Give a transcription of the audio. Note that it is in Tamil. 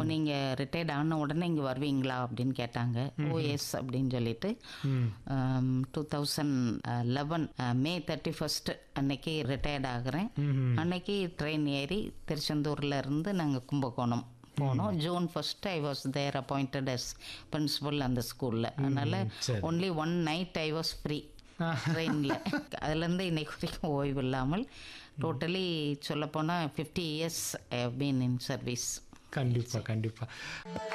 நீங்கள் ரிட்டையர்ட் ஆன உடனே இங்கே வருவீங்களா அப்படின்னு கேட்டாங்க ஓ எஸ் அப்படின்னு சொல்லிட்டு two thousand eleven May thirty first அன்னைக்கு ரிட்டையர்ட் ஆகுறேன் அன்னைக்கு ட்ரெயின் ஏறி திருச்செந்தூர்ல இருந்து நாங்கள் கும்பகோணம் போனோம் June first I was there appointed as principal அந்த ஸ்கூலில் அதனால் சரி. Only one night I was free ட்ரெயினில் அதுலேருந்து இன்னைக்கு வரைக்கும் ஓய்வு இல்லாமல் டோட்டலி சொல்லப்போனால் fifty years I have been in service கண்டிப்பாக கண்டிப்பாக